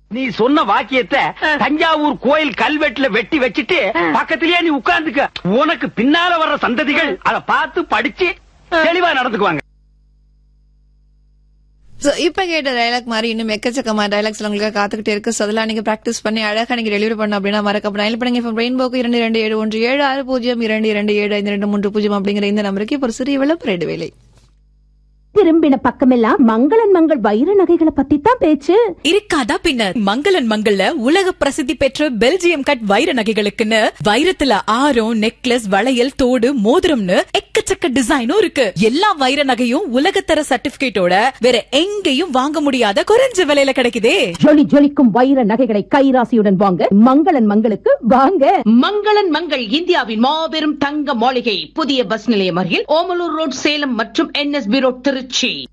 நீ சொன்ன வாக்கியத்தை தஞ்சாவூர் கோயில் கல்வெட்டுல வெட்டி வச்சிட்டு பக்கத்திலேயே நீ உட்கார்ந்துக்க உனக்கு பின்னால வர்ற சந்ததிகள் அத பார்த்து படிச்சு தெளிவா நடந்துக்குவாங்க சோ இப்ப கேட்ட டைலாக் மாதிரி இன்னும் எக்கச்சக்கமா டைலாக்ஸ் உங்களுக்கு காத்துக்கிட்டே இருக்கு சோ அதெல்லாம் நீங்க பிராக்டிஸ் பண்ணி அழகா நீங்க டெலிவரி பண்ண அப்படின்னா மறக்க நைல் பண்ணுங்க ரெயின்போக்கு இரண்டு இரண்டு ஏழு ஒன்று ஏழு ஆறு பூஜ்ஜியம் இரண்டு இரண்டு ஏழு ஐந்து ரெண்டு மூன்று பூஜ்ஜியம் அப்படிங்கிற இந்த நம்பருக்கு இப்போ ஒரு சிறிய விளம்பர இடைவேளை திரும்பின பக்கமெல்லாம் மங்களன் மங்கள் வைர நகைகளை பத்தி தான் பேச்சு இருக்காதா பின்னர் மங்களன் மங்கள்ல உலக பிரசித்தி பெற்ற பெல்ஜியம் கட் வைர நகைகளுக்குன்னு வைரத்துல ஆரம் நெக்லஸ் வளையல் தோடு மோதிரம்னு எக்கச்சக்க டிசைனும் இருக்கு எல்லா வைர நகையும் உலகத்தர சர்டிபிகேட்டோட வேற எங்கேயும் வாங்க முடியாத குறைஞ்ச விலையில கிடைக்குதே ஜொலி ஜொலிக்கும் வைர நகைகளை கைராசியுடன் வாங்க மங்களன் மங்களுக்கு வாங்க மங்களன் மங்கள் இந்தியாவின் மாபெரும் தங்க மாளிகை புதிய பஸ் நிலையம் அருகில் ஓமலூர் ரோட் சேலம் மற்றும் NSP road Trichy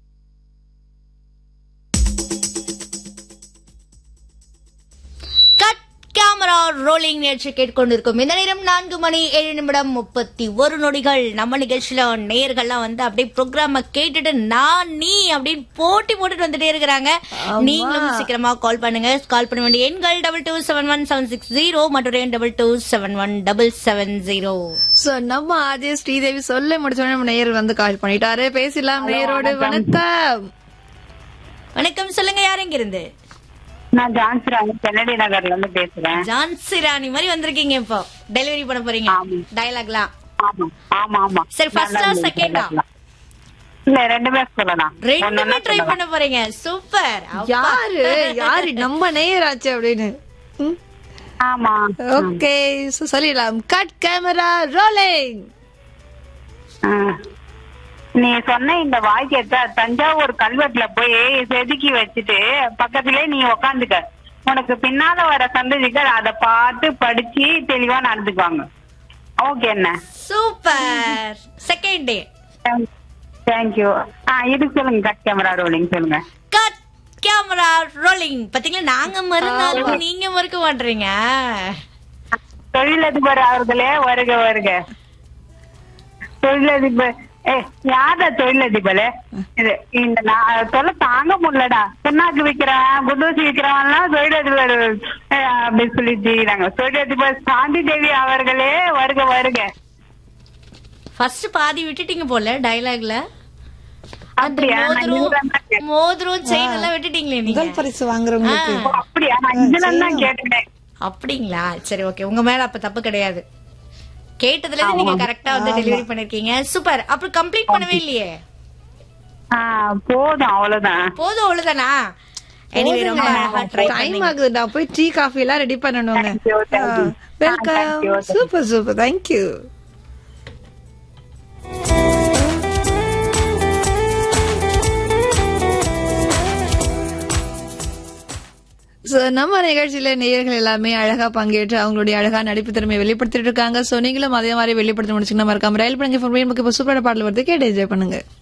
cut camera rolling நிகழ்ச்சி கேட்டுக்கொண்டிருக்கும் இந்த நேரம் நான்கு மணி ஏழு நிமிடம் முப்பத்தி ஒரு நொடிகள் நம்ம நிகழ்ச்சியில நேயர்கள்லாம் வந்து அப்படியே ப்ரோக்ராம கேட்டுட்டு நான் நீ அப்படின்னு போட்டி போட்டுட்டு வந்துட்டே இருக்கிறாங்க நீங்களும் சீக்கிரமா கால் பண்ணுங்க கால் பண்ண வேண்டிய எண்கள் double two seven one seven six zero மற்றும் double two seven one double seven zero so நம்ம ஆஜே ஸ்ரீதேவி சொல்ல முடிச்சோடனே நம்ம நேயர் வந்து கால் பண்ணிட்டாரு பேசலாம் நேயரோடு வணக்கம் வணக்கம் சொல்லுங்க யார் எங்க இருந்து நான் ஜான்சி ராணி கென்னடி நகர்ல இருந்து பேசுறேன் ஜான்சி ராணி மாதிரி வந்திருக்கீங்க இப்போ டெலிவரி பண்ண போறீங்க டயலாக்லாம் ஆமா ஆமா ஆமா சரி, first ஆ, second ஆ? இல்ல ரெண்டு பேர் சொல்லலாம் ரெண்டுமே ட்ரை பண்ண போறீங்க சூப்பர் யாரு யாரு நம்ம நேயராச்சு அப்படின்னு ம்? ஆமா ஓகே சோ சொல்லிடலாம் கட் கேமரா ரோலிங் ஆ. நீ சொன்ன இந்த வாக்கியத்தை தஞ்சாவூர் கல்வெட்டுல போய் செதுக்கி வச்சுட்டு பக்கத்திலே நீ உக்காந்துக்க உனக்கு பின்னால வர சந்ததிகள் அதை பார்த்து படிச்சு தெளிவா நடந்துக்குவாங்க ஓகே என்ன சூப்பர் செகண்ட் டே தேங்க்யூ ஆ இது சொல்லுங்க கட் கேமரா ரோலிங் சொல்லுங்க கட் கேமரா ரோலிங் பாத்தீங்களா நாங்க மறுநாளும் நீங்க மறுக்க மாட்டீங்க தொழிலதிபர் அவர்களே வருக வருக தொழிலதிபர் ஏ யாரா தொழிலதிபர் இது இந்த நான் சொல்ல தாங்க முடியலடா புண்ணாக்கு விக்கிறவன் குண்டூசி விக்கிறவன் எல்லாம் தொழிலதிபர் அஹ், அப்படின்னு சொல்லி செய்யறாங்க தொழிலதிபர் சாந்தி தேவி அவர்களே வருக வருக ஃபர்ஸ்ட் பாதி விட்டுட்டீங்க போல டயலாக்ல அந்த அப்படியா? நான் மோதிரம் இதுதான் கேட்டேன். மோதிரம் செயின் எல்லாம் விட்டுட்டீங்களே நீங்க முதல் பரிசு வாங்குறவங்களுக்கு ஓ, அப்படியா நான் இதுல தான் கேட்டேன் அப்படிங்களா சரி ஓகே உங்க மேல அப்ப தப்பு கிடையாது கேட்டதுல இருந்து நீங்க கரெக்டா வந்து டெலிவரி பண்ணிருக்கீங்க சூப்பர் அப்புறம் கம்ப்ளீட் பண்ணவே இல்லையே ஆ, போதும் அவ்வளவுதான் போதும் அவ்வளவுதானா எனிவே ரொம்ப அழகா ட்ரை டைம் பண்ணீங்க ஆகுது நான் போய் டீ காஃபி எல்லாம் ரெடி பண்ணணுங்க Thank you, thank you. Ah, thank welcome you. Super super thank you So, நம்ம நிகழ்ச்சியில நேயர்கள் எல்லாமே அழகா பங்கேற்று அவங்களுடைய அழகா நடிப்பு திறமையை வெளிப்படுத்திட்டு இருக்காங்க சோ நீங்களும் அதே மாதிரி வெளிப்படுத்த முடிச்சுன்னா மறக்காம ரயில் பண்ணுங்க இப்போ சூப்பரான பாடல் வருது கேட்டு என்ஜாய் பண்ணுங்க